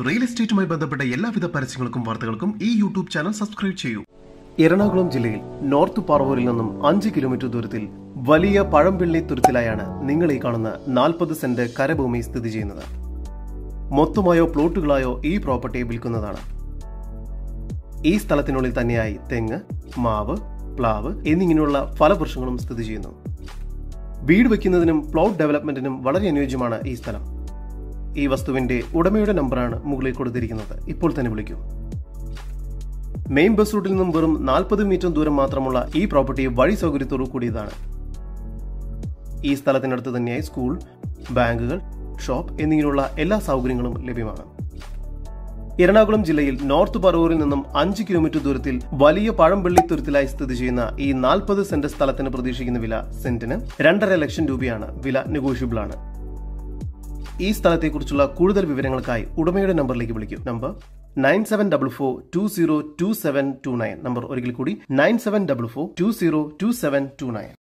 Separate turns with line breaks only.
real എസ്റ്റേറ്റുമായി ബന്ധപ്പെട്ട എല്ലാവിധ പരസ്യങ്ങൾക്കും വാർത്തകൾക്കും ഈ യൂട്യൂബ് ചാനൽ സബ്സ്ക്രൈബ് ചെയ്യൂ എറണാകുളം ജില്ലയിൽ നോർത്ത് പാറവൂരിൽ നിന്നും അഞ്ച് കിലോമീറ്റർ ദൂരത്തിൽ വലിയ പഴംപിള്ളി തുരുത്തിലായാണ് നിങ്ങൾ ഈ കാണുന്ന നാൽപ്പത് സെന്റ് കരഭൂമി സ്ഥിതി ചെയ്യുന്നത് മൊത്തമായോ പ്ലോട്ടുകളായോ ഈ പ്രോപ്പർട്ടി വിൽക്കുന്നതാണ് ഈ സ്ഥലത്തിനുള്ളിൽ തന്നെയായി തെങ്ങ് മാവ് പ്ലാവ് എന്നിങ്ങനെയുള്ള ഫലവൃക്ഷങ്ങളും സ്ഥിതി ചെയ്യുന്നു വീട് വെക്കുന്നതിനും പ്ലോട്ട് ഡെവലപ്മെന്റിനും വളരെ അനുയോജ്യമാണ് ഈ സ്ഥലം ഈ വസ്തുവിന്റെ ഉടമയുടെ നമ്പറാണ് മുകളിൽ കൊടുത്തിരിക്കുന്നത് ഇപ്പോൾ തന്നെ വിളിക്കൂ മെയിൻ ബസ് റൂട്ടിൽ നിന്നും വെറും നാൽപ്പത് മീറ്റർ ദൂരം മാത്രമുള്ള ഈ പ്രോപ്പർട്ടി വഴി സൗകര്യത്തോടു കൂടിയതാണ് ഈ സ്ഥലത്തിനടുത്ത് തന്നെയായി സ്കൂൾ ബാങ്കുകൾ ഷോപ്പ് എന്നിങ്ങനെയുള്ള എല്ലാ സൗകര്യങ്ങളും ലഭ്യമാണ് എറണാകുളം ജില്ലയിൽ നോർത്ത് പറവൂരിൽ നിന്നും അഞ്ച് കിലോമീറ്റർ ദൂരത്തിൽ വലിയ പഴംപള്ളി തുരുത്തിലായി സ്ഥിതി ചെയ്യുന്ന ഈ നാൽപ്പത് സെന്റ് സ്ഥലത്തിന് പ്രതീക്ഷിക്കുന്ന വില സെന്റിന് രണ്ടര ലക്ഷം രൂപയാണ് വില നെഗോഷ്യബിൾ ആണ് ഈ സ്ഥലത്തെക്കുറിച്ചുള്ള കൂടുതൽ വിവരങ്ങൾക്കായി ഉടമയുടെ നമ്പറിലേക്ക് വിളിക്കൂ number nine seven double four two zero two seven two nine number ഒരിക്കൽ കൂടി nine seven double four two zero two seven two nine